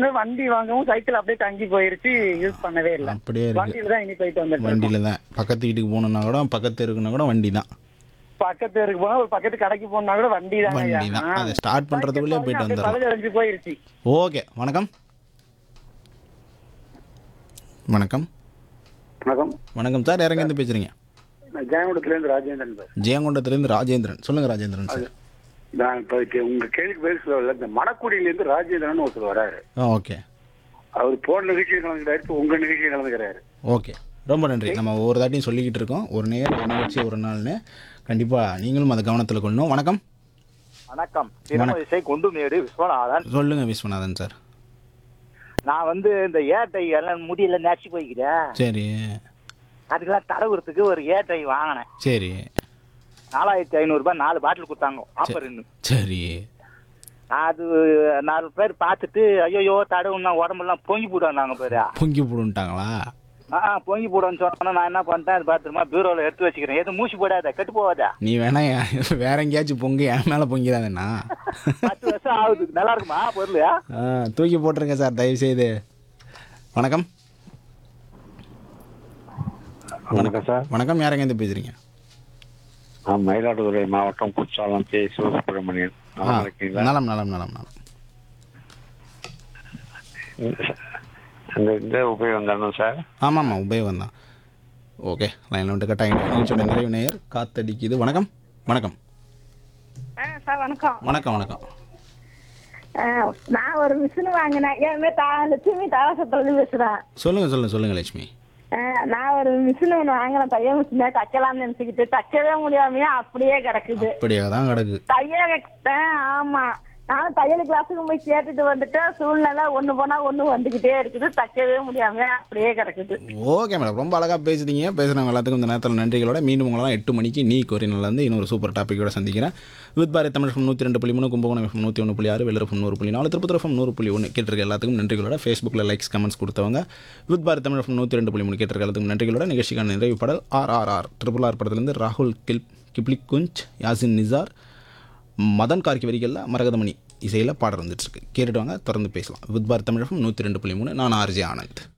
வந்து வண்டி வாங்கவும் சைக்கிள் அப்படியே தங்கி போயிருச்சு யூஸ் பண்ணவே இல்ல அப்படியே இருக்கு வண்டியில தான் இனி போயிட்டு வந்துட்டு வண்டியில தான் பக்கத்து வீட்டுக்கு போகணுன்னா கூட பக்கத்து இருக்குன்னா கூட வண்டி தான் பக்கத்து தெருக்கு போனா ஒரு பக்கத்து கடைக்கு போனா கூட வண்டி தான் வண்டி தான் அதை ஸ்டார்ட் பண்ணுறதுக்குள்ளே போயிட்டு வந்துடலாம் பழுதடைஞ்சு போயிருச்சு ஓகே வணக்கம் வணக்கம் வணக்கம் வணக்கம் சார் இறங்கேருந்து பேசுகிறீங்க நான் ஜெயங்குடத்துலேருந்து ராஜேந்திரன் பேர் ஜெயங்கொண்டத்துலேருந்து ராஜேந்திரன் சொல்லுங்கள் ராஜேந்திரன் சார் நான் இப்போ இது உங்க கேள்விக்கு பதில் சொல்லல இந்த மணக்குடியிலேருந்து ராஜேந்திரன் ஒருத்தர் வராரு ஆ ஓகே அவர் போன நிகழ்ச்சியில் கலந்துக்கிறாரு இப்போ உங்க நிகழ்ச்சியில் கலந்துக்கிறாரு ஓகே ரொம்ப நன்றி நம்ம ஒவ்வொரு தாட்டியும் சொல்லிக்கிட்டு இருக்கோம் ஒரு நேர் ஒரு நிகழ்ச்சி ஒரு நாள்னு கண்டிப்பாக நீங்களும் அதை கவனத்தில் கொள்ளணும் வணக்கம் வணக்கம் திருமதிசை கொண்டுமேடு விஸ்வநாதன் சொல்லுங்கள் விஸ்வநாதன் சார் நான் வந்து இந்த ஏட்டை எல்லாம் முடியல நச்சு போய்க்கிறேன் சரி அதுக்கெல்லாம் தடவுறதுக்கு ஒரு ஏட்டை வாங்கினேன் சரி நாலாயிரத்தி ஐநூறுரூபா நாலு பாட்டில் கொடுத்தாங்க ஆஃபர் சரி அது நாலு பேர் பார்த்துட்டு ஐயோ தடவுன்னா உடம்பெல்லாம் பொங்கி போடுவாங்க பேரு பொங்கி போடுன்ட்டாங்களா ஆ பொங்கி போடுன்னு சொன்னா நான் என்ன பண்ணிட்டேன் அது பார்த்துமா பீரோவில் எடுத்து வச்சுக்கிறேன் எதுவும் மூச்சு போடாத கெட்டு போவாதா நீ வேணா என் வேற எங்கேயாச்சும் பொங்கு என் மேலே பொங்கிடாதண்ணா பத்து வருஷம் ஆகுது நல்லா இருக்குமா பொருள் ஆ தூக்கி போட்டுருங்க சார் தயவு செய்து வணக்கம் வணக்கம் சார் வணக்கம் யாரெங்கேருந்து பேசுகிறீங்க நான் மயிலாடுதுறை மாவட்டம் குற்றாலம் கே சிவசுப்பிரமணியன் ஆ நல்லா இருக்கீங்களா நலம் நலம் நலம் நலம் இந்த இந்த உபயோகம் தானே சார் ஆமாம்மா உபயோகம் தான் ஓகே லைனில் வந்துட்டு கட்டாயம் நிகழ்ச்சியோட நிறைவு நேயர் காத்தடிக்குது வணக்கம் வணக்கம் ஆ சார் வணக்கம் வணக்கம் வணக்கம் ஆ, நான் ஒரு மிஷின் வாங்கினேன் என் பேர் தா லட்சுமி தாவசத்துலேருந்து பேசுகிறேன் சொல்லுங்கள் சொல்லுங்கள் சொல்லுங்கள் லட்சுமி நான் ஒரு மிஷின் ஒன்று வாங்கினேன் தையல் மிஷினை தைக்கலாம்னு நினச்சிக்கிட்டு தைக்கவே முடியாமையே அப்படியே கிடக்குது அப்படியே தான் கிடக்கு தையல் ஆமா நானும் தையல் கிளாஸுக்கு போய் கேட்டுட்டு வந்துட்டேன் சூழ்நிலை ஒன்று போனால் ஒன்று வந்துக்கிட்டே இருக்குது தைக்கவே முடியாம அப்படியே கிடக்குது ஓகே மேடம் ரொம்ப அழகாக பேசுறீங்க பேசுகிறவங்க எல்லாத்துக்கும் இந்த நேரத்தில் நன்றிகளோட மீண்டும் உங்களெல்லாம் எட்டு மணிக்கு நீ கோரினிலேருந்து இன்னொரு சூப்பர் டாப்பிக்கோட சந்திக்கிறேன் வித் பாரத் தமிழ் FM நூற்றி ரெண்டு புள்ளி மூணு கும்பகோணம் எஃப்எம் நூற்றி ஒன்று புள்ளி ஆறு வெள்ளரம் நூறு புள்ளி நாலு திருப்பத்தூர் எஃப்எம் நூறு புள்ளி ஒன்று கேட்டிருக்க எல்லாத்துக்கும் நன்றிகளோட ஃபேஸ்புக்கில் லைக்ஸ் கமெண்ட்ஸ் கொடுத்தவங்க வித் பாரத் தமிழ் எஃப்எம் நூற்றி ரெண்டு புள்ளி மூணு கேட்டிருக்க எல்லாத்துக்கும் நன்றிகளோட நிகழ்ச்சிக்கான நிறைவு பாடல் R R R triple R படத்துலேருந்து ராகுல் கில் கிப்ளிக் குஞ்ச் யாசின் நிசார் மதன் கார்கி வரிகளில் மரகதமணி இசையில் பாடல் வந்துட்டுருக்கு கேட்டுட்டு வாங்க தொடர்ந்து பேசலாம் வித் பாரத் தமிழ் எஃப்எம் நூற்றி ரெண்டு புள்ளி மூணு நான் ஆர்ஜே ஆனந்த்